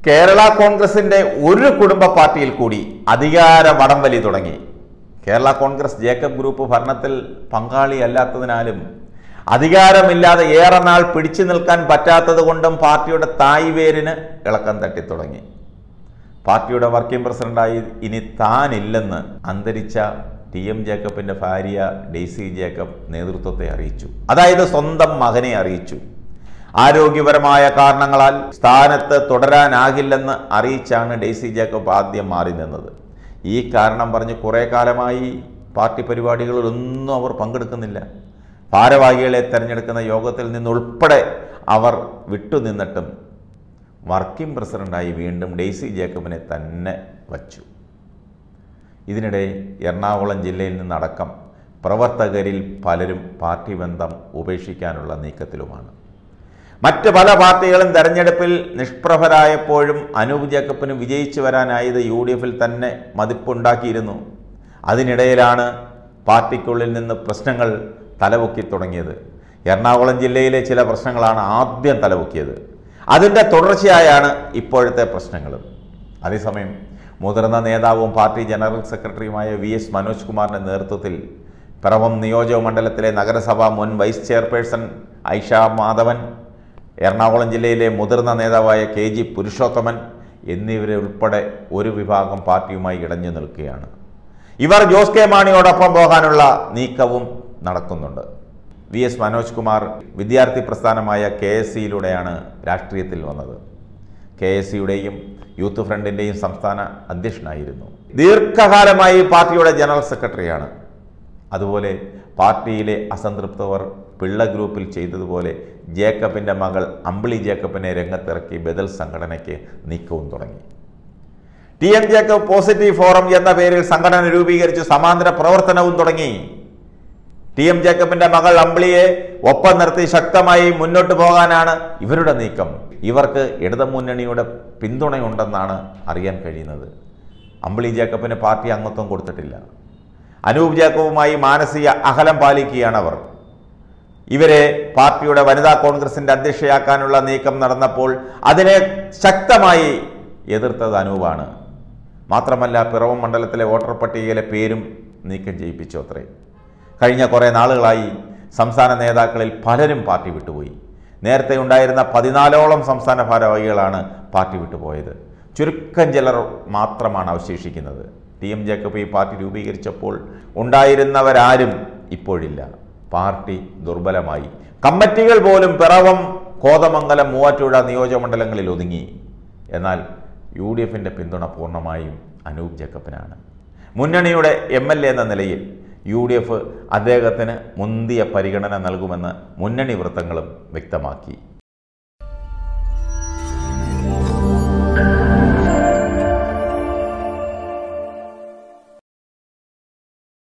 കേരള കോൺഗ്രസിന്റെ ഒരു കുടുംബ പാർട്ടിയിൽ കൂടി അധികാര വടംവലി തുടങ്ങി കേരള കോൺഗ്രസ് ജേക്കബ് ഗ്രൂപ്പ് ഭരണത്തിൽ പങ്കാളിയല്ലാത്തതിനാലും അധികാരമില്ലാതെ ഏറെ നാൾ പിടിച്ചു നിൽക്കാൻ പറ്റാത്തത് കൊണ്ടും പാർട്ടിയുടെ തായ് വേരിന് ഇളക്കം തട്ടിത്തുടങ്ങി പാർട്ടിയുടെ വർക്കിംഗ് പ്രസിഡന്റായി ഇനി താനില്ലെന്ന് അന്തരിച്ച ടി എം ജേക്കബിന്റെ ഭാര്യ ഡെയ്സി ജേക്കബ് നേതൃത്വത്തെ അറിയിച്ചു അതായത് സ്വന്തം മകനെ അറിയിച്ചു ആരോഗ്യപരമായ കാരണങ്ങളാൽ സ്ഥാനത്ത് തുടരാനാകില്ലെന്ന് അറിയിച്ചാണ് ഡെയ്സി ജേക്കബ് ആദ്യം മാറി നിന്നത് ഈ കാരണം പറഞ്ഞ് കുറേ കാലമായി പാർട്ടി പരിപാടികളിലൊന്നും അവർ പങ്കെടുക്കുന്നില്ല ഭാരവാഹികളെ തെരഞ്ഞെടുക്കുന്ന യോഗത്തിൽ നിന്നുൾപ്പെടെ അവർ വിട്ടുനിന്നിട്ടും വർക്കിംഗ് പ്രസിഡന്റായി വീണ്ടും ഡെയ്സി ജേക്കബിനെ തന്നെ വച്ചു ഇതിനിടെ എറണാകുളം ജില്ലയിൽ നിന്നടക്കം പ്രവർത്തകരിൽ പലരും പാർട്ടി ബന്ധം ഉപേക്ഷിക്കാനുള്ള നീക്കത്തിലുമാണ് മറ്റ് പല പാർട്ടികളും തെരഞ്ഞെടുപ്പിൽ നിഷ്പ്രഭരായപ്പോഴും അനൂപ് ജേക്കബിന് വിജയിച്ചു വരാനായത് യു ഡി എഫിൽ തന്നെ മതിപ്പുണ്ടാക്കിയിരുന്നു അതിനിടയിലാണ് പാർട്ടിക്കുള്ളിൽ നിന്ന് പ്രശ്നങ്ങൾ തലപൊക്കി തുടങ്ങിയത് എറണാകുളം ജില്ലയിലെ ചില പ്രശ്നങ്ങളാണ് ആദ്യം തലപൊക്കിയത് അതിൻ്റെ തുടർച്ചയായാണ് ഇപ്പോഴത്തെ പ്രശ്നങ്ങൾ അതേസമയം മുതിർന്ന നേതാവും പാർട്ടി ജനറൽ സെക്രട്ടറിയുമായ വി എസ് മനോജ് കുമാറിൻ്റെ നേതൃത്വത്തിൽ പിറവം നിയോജക മണ്ഡലത്തിലെ നഗരസഭ മുൻ വൈസ് ചെയർപേഴ്സൺ ഐഷ മാധവൻ എറണാകുളം ജില്ലയിലെ മുതിർന്ന നേതാവായ കെ ജി പുരുഷോത്തമൻ എന്നിവരെ ഉൾപ്പെടെ ഒരു വിഭാഗം പാർട്ടിയുമായി ഇടഞ്ഞു നിൽക്കുകയാണ് ഇവർ ജോസ് കെ മാണിയോടൊപ്പം പോകാനുള്ള നീക്കവും നടക്കുന്നുണ്ട് വി എസ് മനോജ് കുമാർ വിദ്യാർത്ഥി പ്രസ്ഥാനമായ കെ എസ് സിയിലൂടെയാണ് രാഷ്ട്രീയത്തിൽ വന്നത് കെ എസ് സിയുടെയും യൂത്ത് ഫ്രണ്ടിൻ്റെയും സംസ്ഥാന അധ്യക്ഷനായിരുന്നു ദീർഘകാലമായി പാർട്ടിയുടെ ജനറൽ സെക്രട്ടറിയാണ് അതുപോലെ പാർട്ടിയിലെ അസംതൃപ്തവർ പിള്ള ഗ്രൂപ്പിൽ ചെയ്തതുപോലെ ജേക്കബിൻ്റെ മകൾ അമ്പിളി ജേക്കബിനെ രംഗത്തിറക്കി ബദൽ സംഘടനയ്ക്ക് നീക്കവും തുടങ്ങി T M Jacob positive forum എന്ന പേരിൽ സംഘടന രൂപീകരിച്ച് സമാന്തര പ്രവർത്തനവും തുടങ്ങി ടി എം ജേക്കബിന്റെ മകൾ അമ്പിളിയെ ഒപ്പം നിർത്തി ശക്തമായി മുന്നോട്ട് പോകാനാണ് ഇവരുടെ നീക്കം ഇവർക്ക് ഇടതുമുന്നണിയുടെ പിന്തുണയുണ്ടെന്നാണ് അറിയാൻ കഴിയുന്നത് അമ്പിളി ജേക്കബിന് പാർട്ടി അംഗത്വം കൊടുത്തിട്ടില്ല അനൂപ് ജേക്കബുമായി മാനസിക അകലം പാലിക്കുകയാണ് അവർ ഇവരെ പാർട്ടിയുടെ വനിതാ കോൺഗ്രസിന്റെ അധ്യക്ഷയാക്കാനുള്ള നീക്കം നടന്നപ്പോൾ അതിനെ ശക്തമായി എതിർത്തത് അനൂപാണ് മാത്രമല്ല പിറവം മണ്ഡലത്തിലെ വോട്ടർ പട്ടികയിലെ പേരും നീക്കം ചെയ്യിപ്പിച്ചു അത്രേ കഴിഞ്ഞ കുറേ നാളുകളായി സംസ്ഥാന നേതാക്കളിൽ പലരും പാർട്ടി വിട്ടുപോയി നേരത്തെ ഉണ്ടായിരുന്ന പതിനാലോളം സംസ്ഥാന ഭാരവാഹികളാണ് പാർട്ടി വിട്ടുപോയത് ചുരുക്കം ചിലർ മാത്രമാണ് അവശേഷിക്കുന്നത് ടി എം ജേക്കബ് ഈ പാർട്ടി രൂപീകരിച്ചപ്പോൾ ഉണ്ടായിരുന്നവരാരും ഇപ്പോഴില്ല പാർട്ടി ദുർബലമായി കമ്മിറ്റികൾ പോലും പിറവം കോതമംഗലം മൂവാറ്റുപുഴ നിയോജകമണ്ഡലങ്ങളിൽ ഒതുങ്ങി എന്നാൽ യു ഡി എഫിൻ്റെ പിന്തുണ പൂർണ്ണമായും അനൂപ് ജേക്കബിനാണ് മുന്നണിയുടെ എം എൽ എ എന്ന നിലയിൽ യു ഡി എഫ് അദ്ദേഹത്തിന് മുന്തിയ പരിഗണന നൽകുമെന്ന് മുന്നണി വൃത്തങ്ങളും വ്യക്തമാക്കി